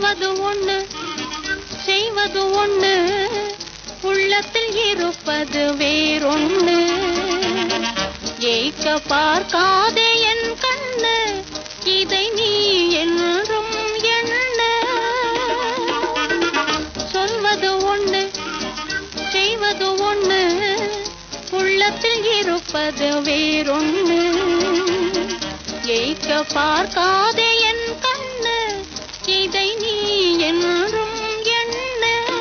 சொல்வது ஒண்ணு செய்வது ஒண்ணு உள்ளத்தில் இருப்பது வேறொண்ணு ஏய்க்க பார்க்காதே என் கண்ணு இதை நீ என்றும் எண்ண சொல்வது ஒண்ணு செய்வது ஒண்ணு உள்ளத்தில் இருப்பது வேறொண்ணு ஏய்க்க பார்க்காதே என் கண்ணு இதை நீ என்றும் எண்ண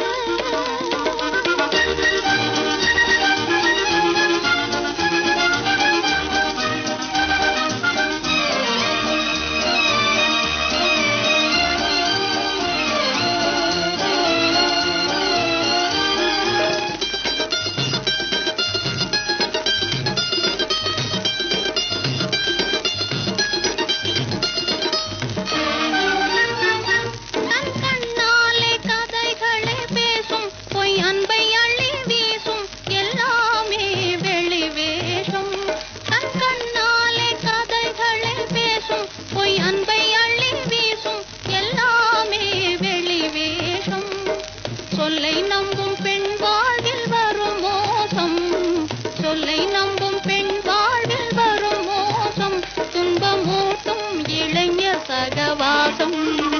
தன் கண்ணாலே கதைகளை பேசும் பொய் அன்பை அள்ளி வீசும் எல்லாமே வெளி வேஷம் தன் கண்ணாலே கதைகளை பேசும் பொய் அன்பை அள்ளி வீசும் எல்லாமே வெளி வேஷம் சொல்லை நம்பும் பெண் வாழ்வில் வரும் மோசம் சொல்லை நம்பும் பெண் வாழ்வில் வரும் மோசம் துன்பமூட்டும் இளைஞர் சகவாசம்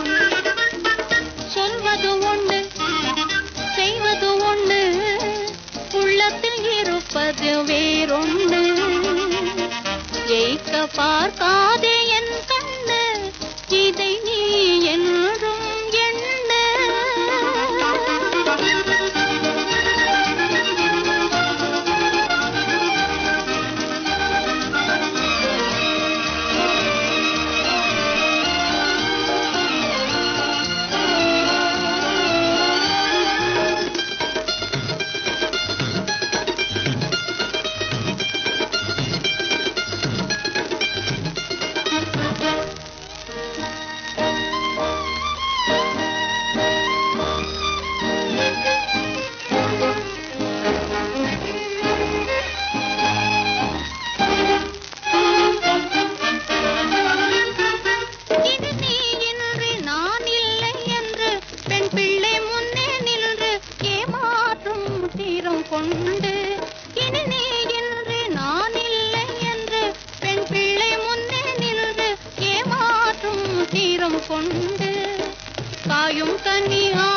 சொல்வது ஒண்ணு செய்வது ஒண்ணு உள்ளத்தில் இருப்பது வேறொண்ணு ஏய்க்க பார்க்காதே என் கண்ணு இதை நீ என்றும் எண்ண இது நீ இன்றி நான் இல்லை என்று பெண் பிள்ளை முன்னே நின்று ஏமாற்றும் தீரம் கொண்டு இனி நீ இன்றி நான் இல்லை என்று பெண் பிள்ளை முன்னே நின்று ஏமாற்றும் தீரம் கொண்டு காயும் கனி